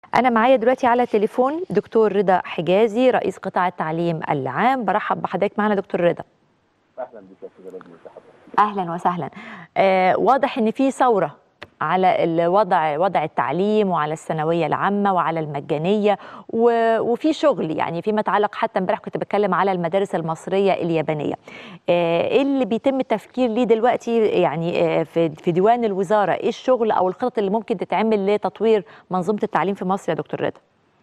أنا معايا دلوقتي على تليفون دكتور رضا حجازي رئيس قطاع التعليم العام برحب بحضرتك معنا دكتور رضا اهلا بك يا استاذ رضا حضرتك أهلا وسهلا آه واضح إن في ثورة على الوضع وضع التعليم وعلى الثانويه العامه وعلى المجانيه و- وفي شغل يعني فيما يتعلق حتى امبارح كنت بتكلم على المدارس المصريه اليابانيه آه، ايه اللي بيتم التفكير ليه دلوقتي يعني آه، في في ديوان الوزاره ايه الشغل او الخطط اللي ممكن تتعمل لتطوير منظومه التعليم في مصر يا دكتور رضا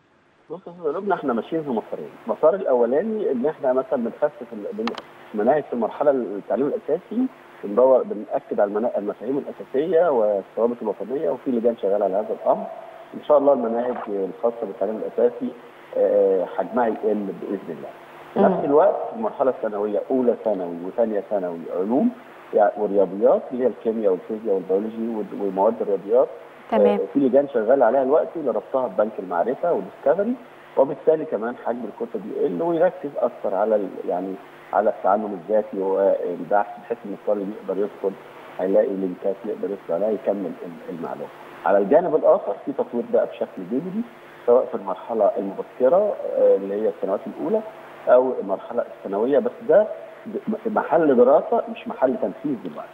بص يا استاذ رضا احنا ماشيين في مسارين، المسار الاولاني ان احنا مثلا بنخفف ال- المناهج في المرحله التعليم الاساسي بندور بناكد على المنا- المفاهيم الاساسيه والثوابت الوطنيه وفي لجان شغاله على هذا الامر. ان شاء الله المناهج الخاصه بالتعليم الاساسي آه، حجمها يقل باذن الله. في مم. نفس الوقت المرحله الثانويه اولى ثانوي وثانيه ثانوي علوم يعني والرياضيات اللي هي الكيمياء والفيزياء والبيولوجي وال- ومواد الرياضيات تمام آه، في لجان شغال عليها الوقت لربطها ببنك المعرفه وديسكفري وبالتالي كمان حجم الكتب يقل ويركز اكثر على ال- يعني على التعلم الذاتي والبحث بحيث ان الطالب يقدر يدخل هيلاقي لينكات يقدر يدخل عليها يكمل ال- المعلومه. على الجانب الاخر في تطوير بقى بشكل جدي سواء في المرحله المبكره آه، اللي هي السنوات الاولى او المرحله الثانويه بس ده ب- محل دراسه مش محل تنفيذ دلوقتي.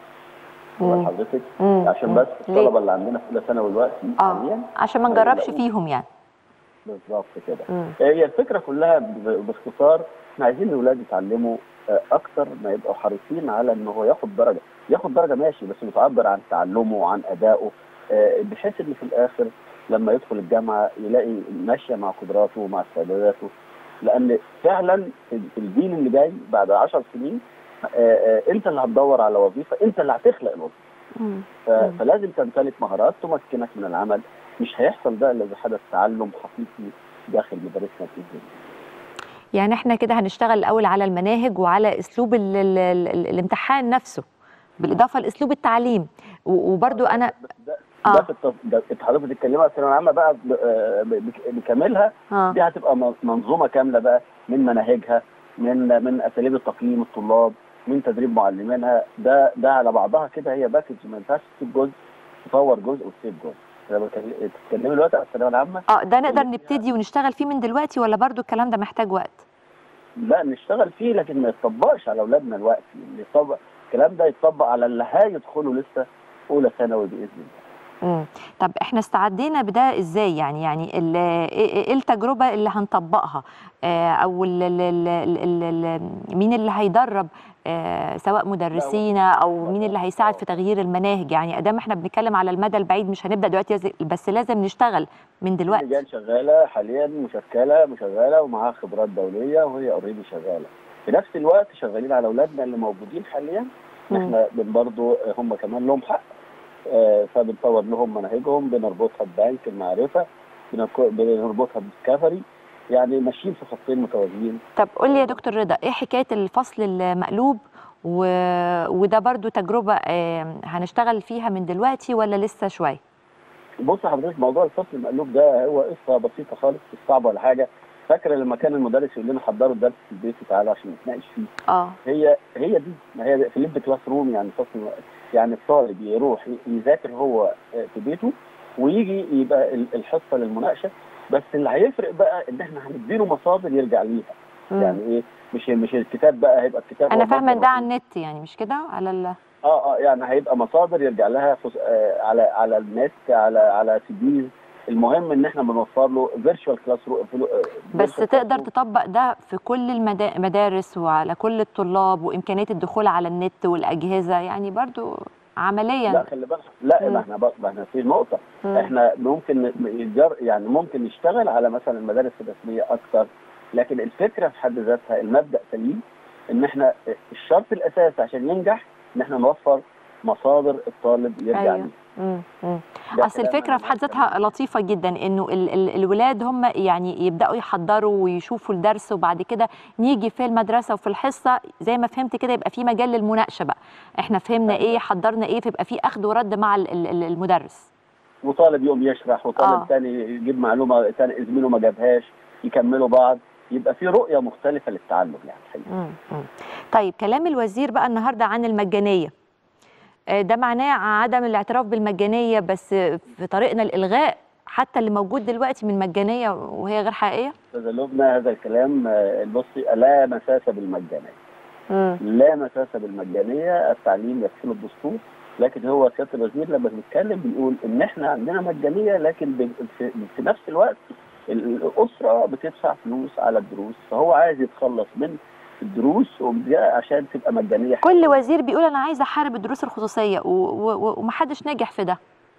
مم. حضرتك مم. عشان مم. بس ليه؟ الطلبه اللي عندنا في اولى ثانوي دلوقتي اه حاليا عشان ما نجربش فيهم يعني بالظبط كده مم. هي الفكره كلها ب- باختصار احنا عايزين الاولاد يتعلموا آه، اكتر ما يبقوا حريصين على ان هو ياخد درجه ياخد درجه ماشي بس بتعبر عن تعلمه وعن ادائه آه، بحيث ان في الاخر لما يدخل الجامعه يلاقي ماشيه مع قدراته ومع استعداداته لان فعلا ال- الجيل اللي جاي بعد 10 سنين آه، آه، انت اللي هتدور على وظيفه انت اللي هتخلق الوظيفه مم. ف- مم. فلازم تمتلك مهارات تمكنك من العمل مش هيحصل ده الا اذا حدث تعلم حقيقي داخل مدارسنا باذن الله يعني احنا كده هنشتغل الاول على المناهج وعلى اسلوب ال ال ال الامتحان نفسه بالاضافه لاسلوب التعليم و- وبرضو انا بس ده آه. ده في التص... ده انت حضرتك بتتكلمي على الثانويه العامه بقى ب- آه، ب- بك- بكاملها اه دي هتبقى من- منظومه كامله بقى من مناهجها من من اساليب التقييم الطلاب من تدريب معلمينها ده ده على بعضها كده هي باكج ما ينفعش تسيب جزء تطور جزء وتسيب جزء انا بتكلم- بتتكلمي دلوقتي على الثانويه العامه اه ده نقدر اللي فيها- نبتدي ونشتغل فيه من دلوقتي ولا برضو الكلام ده محتاج وقت لا نشتغل فيه لكن ما يتطبقش على اولادنا الوقت اللي يطبق الكلام ده يتطبق على اللي هيدخلوا لسه اولى ثانوي باذن الله مم. طب احنا استعدينا بده ازاي يعني يعني ال- ايه إيه التجربه اللي هنطبقها آه، او ال ال ال ال ال مين اللي هيدرب آه، سواء مدرسينا او مين اللي هيساعد في تغيير المناهج يعني ادام احنا بنتكلم على المدى البعيد مش هنبدا دلوقتي يز- بس لازم نشتغل من دلوقتي لجان شغاله حاليا مشكله مشغله ومعاها خبرات دوليه وهي اوريدي شغاله في نفس الوقت شغالين على اولادنا اللي موجودين حاليا مم. احنا بن برضه هم كمان لهم حق آه، فبنطور لهم مناهجهم بنربطها ببنك المعرفه بنك- بنربطها بديسكفري يعني ماشيين في خطين متوازيين طب قول لي يا دكتور رضا ايه حكايه الفصل المقلوب و... وده برضو تجربه آه، هنشتغل فيها من دلوقتي ولا لسه شويه بص حضرتك موضوع الفصل المقلوب ده هو قصه بسيطه خالص مش صعبه ولا حاجه فاكره لما كان المدرس يقول لنا حضروا الدرس في البيت وتعالوا عشان نتناقش فيه اه هي هي دي ما هي في ليب كلاس روم يعني فصل يعني الطالب يروح يذاكر هو في بيته ويجي يبقى ال- الحصه للمناقشه بس اللي هيفرق بقى ان احنا هنديله مصادر يرجع ليها مم. يعني ايه مش مش الكتاب بقى هيبقى الكتاب انا هو فاهمه مصدر إن ده على وحيد. النت يعني مش كده على ال... اه اه يعني هيبقى مصادر يرجع لها فس... آه على على النت على على سيديز المهم ان احنا بنوفر له فيرتشوال كلاس رو... بس تقدر تطبق ده في كل المدا- المدارس وعلى كل الطلاب وامكانيه الدخول على النت والاجهزه يعني برضو لا عمليا خلي بالك لا مم. ما احنا بقى ما احنا في نقطه مم. احنا ممكن ن- يجر يعني ممكن نشتغل على مثلا المدارس الرسميه اكتر لكن الفكره في حد ذاتها المبدا سليم ان احنا الشرط الاساسي عشان ينجح ان احنا نوفر مصادر الطالب يرجع أيوة. ليه مم. مم. ده اصل كلام الفكره أنا في حد معاك. ذاتها لطيفه جدا انه ال ال الولاد هم يعني يبداوا يحضروا ويشوفوا الدرس وبعد كده نيجي في المدرسه وفي الحصه زي ما فهمت كده يبقى في مجال للمناقشه بقى احنا فهمنا أيوة. ايه حضرنا ايه فيبقى في اخذ ورد مع ال ال ال- المدرس وطالب يقوم يشرح وطالب آه. تاني يجيب معلومه تاني زميله ما جابهاش يكملوا بعض يبقى في رؤيه مختلفه للتعلم يعني الحقيقه مم. مم. طيب كلام الوزير بقى النهارده عن المجانيه آه، ده معناه عدم الاعتراف بالمجانيه بس في طريقنا لالغاء حتى اللي موجود دلوقتي من مجانيه وهي غير حقيقيه استاذه لبنى هذا الكلام آه، بصي لا مساس بالمجانيه مم. لا مساس بالمجانيه التعليم يكفله الدستور لكن هو سياده الوزير لما بنتكلم بنقول ان احنا عندنا مجانيه لكن ب- في, في نفس الوقت ال- الاسره بتدفع فلوس على الدروس فهو عايز يتخلص من الدروس وده عشان تبقى مجانيه كل وزير بيقول انا عايز احارب الدروس الخصوصيه و- و- و- ومحدش ناجح في ده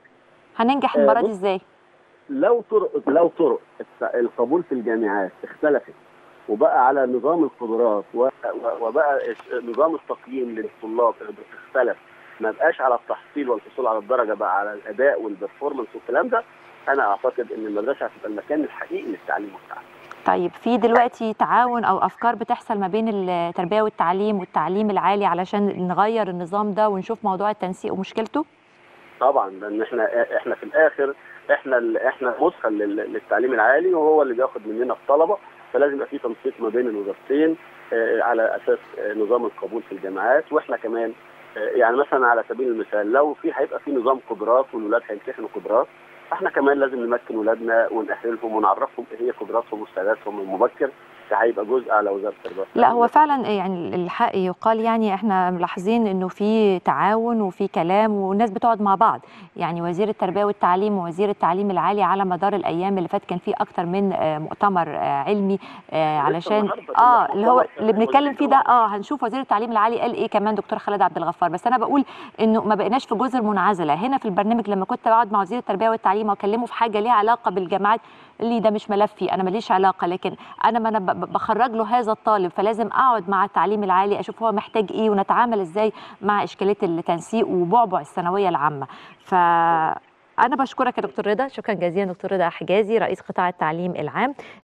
هننجح آه، المره دي بص- ازاي لو طرق لو طرق الت- القبول في الجامعات اختلفت وبقى على نظام القدرات و- و- وبقى الس- نظام التقييم للطلاب اختلف ما بقاش على التحصيل والحصول على الدرجه بقى على الاداء والبرفورمانس والكلام ده انا اعتقد ان المدرسه هتبقى المكان الحقيقي للتعليم والتعليم طيب في دلوقتي تعاون او افكار بتحصل ما بين التربيه والتعليم والتعليم العالي علشان نغير النظام ده ونشوف موضوع التنسيق ومشكلته طبعا لان احنا احنا في الاخر احنا ال- احنا مدخل لل- للتعليم العالي وهو اللي بياخد مننا الطلبه فلازم يبقى في تنسيق ما بين الوزارتين آه، على اساس آه، نظام القبول في الجامعات واحنا كمان آه، يعني مثلا على سبيل المثال لو في هيبقى في نظام قدرات والولاد هيمتحنوا قدرات احنا كمان لازم نمكن ولادنا ونأهلهم ونعرفهم ايه هي قدراتهم واستعداداتهم المبكر ده هيبقى جزء على وزاره التربيه لا هو فعلا يعني الحق يقال يعني احنا ملاحظين انه في تعاون وفي كلام والناس بتقعد مع بعض يعني وزير التربيه والتعليم ووزير التعليم العالي على مدار الايام اللي فات كان في اكتر من آه، مؤتمر آه، علمي آه، علشان النهاردة كنا اه في اللي هو مؤتمر اللي بنتكلم فيه ده والدكتور- اه هنشوف وزير التعليم العالي قال ايه كمان دكتور خالد عبد الغفار بس انا بقول انه ما بقيناش في جزر منعزله هنا في البرنامج لما كنت بقعد مع وزير التربيه والتعليم واكلمه في حاجه ليها علاقه بالجامعات اللي ده مش ملفي انا ماليش علاقه لكن انا ما انا ب- ب- بخرج له هذا الطالب فلازم اقعد مع التعليم العالي اشوف هو محتاج ايه ونتعامل ازاي مع اشكاليه التنسيق وبعبع الثانويه العامه ف انا بشكرك يا دكتور رضا شكرا جزيلا دكتور رضا حجازي رئيس قطاع التعليم العام